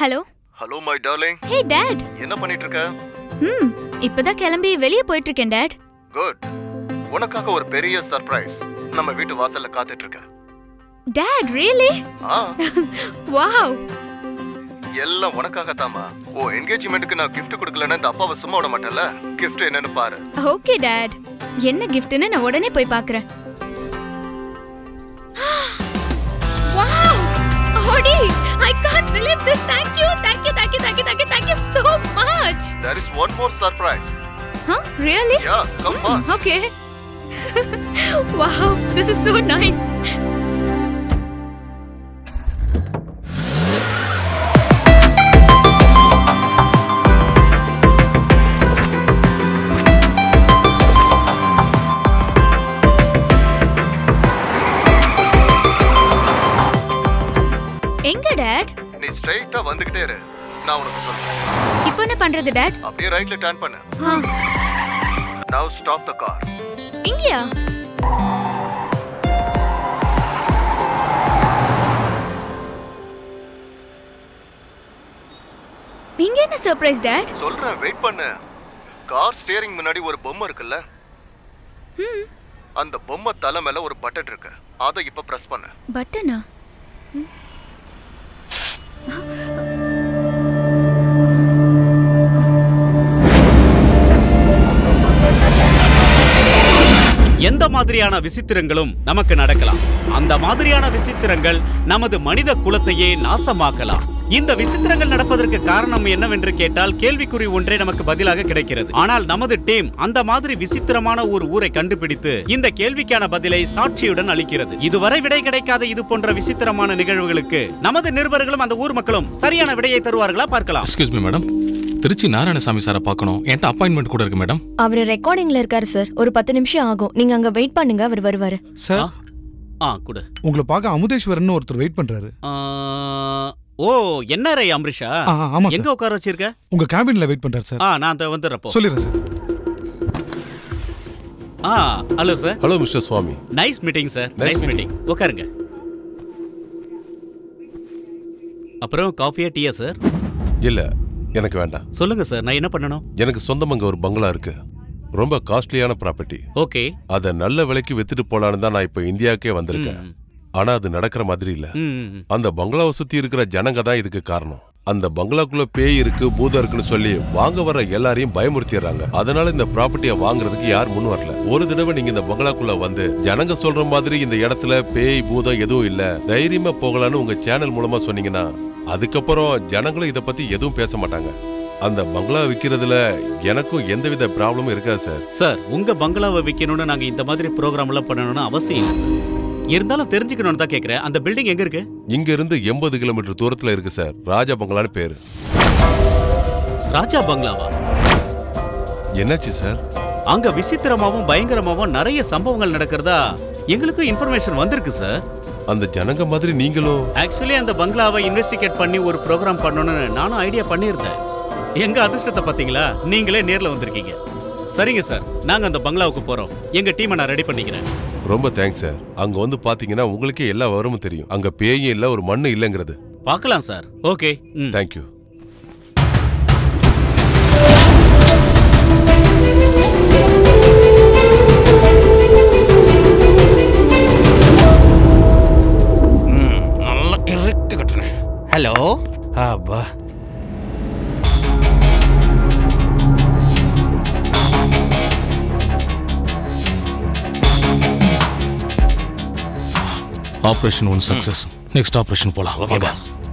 Hello hello my darling hey dad என்ன பண்ணிட்டு இருக்க ம் இப்பதான் கிளம்பி வெளியே போயிட்டு இருக்கேன் டாட் குட் உனக்காக ஒரு பெரிய சர்ப்ரைஸ் நம்ம வீட்டு வாசல்ல காத்துட்டு இருக்க டாட் ரியலி ஆ வாவ் எல்லாம் உனக்காக தாமா ஓ என்கேஜ்மெண்ட்டுக்கு நான் gift கொடுக்கலன்னா இந்த அப்பாவை சும்மா விட மாட்டேன்ல gift என்னன்னு பாரு ஓகே டாட் என்ன கிஃப்ட்னு நான் உடனே போய் பார்க்கறேன் வாவ் ஓடி I can't believe this thank you thank you thank you thank you thank you thank you so much there is one more surprise Huh? Really? yeah come fast Okay. wow, this is so nice. எங்க dad நீ ஸ்ட்ரைட்டா வந்துகிட்டே இரு நான் உனக்கு சொல்றேன் இப்போ என்ன பண்றது டாட் அப்படியே ரைட்ல டர்ன் பண்ணு ஆ, now ஸ்டாப் த கார் இங்கயா இங்க என்ன சர்ப்ரைஸ் டாட் சொல்றேன் வெயிட் பண்ணு கார் ஸ்டியரிங் முன்னாடி ஒரு பொம்மை இருக்குல்ல அந்த பொம்மை தலை மேல ஒரு பட்டன் இருக்கு அதை இப்ப பிரஸ் பண்ணு பட்டனா எந்த மாதிரியான விசித்திரங்களும் நமக்கு நடக்கலாம் அந்த மாதிரியான விசித்திரங்கள் நமது மனித குலத்தையே நாசமாக்கலாம் இந்த விசித்திரங்கள் நடப்பதற்கு காரணம் என்னவென்று கேட்டால் கேள்விக்குறி ஒன்றே நமக்கு பதிலாக கிடைக்கிறது ஆனால் நமது டீம் அந்த மாதிரி விசித்திரமான ஒரு ஊரை கண்டுபிடித்து இந்த கேள்விக்கான பதிலை சாட்சியுடன் அளிக்கிறது இதுவரை விடை கிடைக்காத இது போன்ற விசித்திரமான நிகழ்வுகளுக்கு நமது நிருபர்களும் அந்த ஊர் மக்களும் சரியான விடையை தருவார்களா பார்க்கலாம் excuse me madam Trichy Narayanaswamy சாரை பார்க்கணும் என்கிட்ட அப்பாயின்மெண்ட் கூட இருக்கு மேடம் அவர் ரெக்கார்டிங்ல இருக்காரு சார் ஒரு பத்து நிமிஷம் ஆகும் நீங்க அங்க வெயிட் பண்ணுங்க அவர் வருவாரு சார் ஆ கொடு உங்களை பார்க்க அமுதேஸ்வரன் ஒருத்தர் வெயிட் பண்றாரு ஆ, ஓ என்ன ரே அம்ரிஷா ஆ, ஆமா எங்க சார் உட்கார வச்சிருக்க உங்க கேபின்ல வெயிட் பண்றாரு சார் ஆ நான் அந்த வந்துடுறப்போ சொல்லிடுறேன் சார் ஆ hello sir hello mister Swamy nice meeting sir Nice nice meeting உட்காருங்க அப்புறம் காஃபியா டீயா சார் இல்ல எனக்கு வேண்டாம் சொல்லுங்க சார் நான் என்ன பண்ணணும் எனக்கு சொந்தம் அங்க ஒரு பங்களா இருக்கு ரொம்ப காஸ்ட்லியான ப்ராப்பர்ட்டி ஓகே அத நல்ல விலைக்கு வித்துட்டு போலான்னு தான் நான் இப்ப இந்தியாவுக்கே வந்திருக்கேன் ஆனா அது நடக்கிற மாதிரி இல்ல ம் அந்த பங்களாவை சுத்தி இருக்கிற ஜனங்க தான் இதுக்கு காரணம் அந்த பங்களாக்குள்ள பேய் இருக்கு பூதம் இருக்குன்னு சொல்லி வாங்க வர எல்லாரையும் பயமுறுத்திடுறாங்க அதனால இந்த ப்ராப்பர்ட்டியை வாங்குறதுக்கு யார் முன் வரல ஒரு தடவை நீங்க இந்த பங்களாக்குள்ள வந்து ஜனங்க சொல்ற மாதிரி இந்த இடத்துல பேய் பூதம் எதுவும் இல்ல தைரியமா போகலான்னு உங்க சேனல் மூலமா சொன்னீங்கன்னா அதுக்கப்புறம் ஜனங்களும் இத பத்தி எதுவும் பேச மாட்டாங்க அந்த பங்களா விக்கிறதுல எனக்கும் எந்தவித ப்ராப்ளமும் இருக்காது சார் சார் உங்க பங்களாவை விற்கணும்னு நாங்க இந்த மாதிரி ப்ரோக்ராம் எல்லாம் பண்ணணும்னு அவசியம் இல்லை சார் இருந்தாலும் தெரிஞ்சுக்கணும்னு தான் கேக்குறேன் அந்த பில்டிங் எங்க இருக்கு இங்க இருந்து எண்பது கிலோமீட்டர் தூரத்துல இருக்கு சார் ராஜா பங்களான்னு பேரு ராஜா பங்களாவா என்னாச்சு சார் அங்க விசித்திரமாவும் பயங்கரமாவும் நிறைய சம்பவங்கள் நடக்கிறதா எங்களுக்கும் இன்ஃபர்மேஷன் வந்திருக்கு சார் அந்த ஜனங்க மாதிரி நீங்களும் ஆக்சுவலி அந்த பங்களாவை இன்வெஸ்டிகேட் பண்ணி ஒரு ப்ரோக்ராம் பண்ணணும்னு நானும் ஐடியா பண்ணியிருந்தேன் எங்க அதிர்ஷ்டத்தை பாத்தீங்களா நீங்களே நேர்ல வந்திருக்கீங்க சரிங்க சார் நாங்க அந்த பங்களாவுக்கு போறோம் எங்க டீமை நான் ரெடி பண்ணிக்கிறேன் ரொம்ப தேங்க்ஸ் சார் அங்க வந்து பாத்தீங்கன்னா உங்களுக்கே எல்லா விவரமும் தெரியும் அங்க பேயும் இல்ல ஒரு மண்ணு இல்லங்கிறது பார்க்கலாம் சார் ஓகே ம் தேங்க்யூ நல்லா இருக்கு கட்டுறேன் ஹலோ அப்பா operation one success next operation போலாம் ஓகே பாஸ்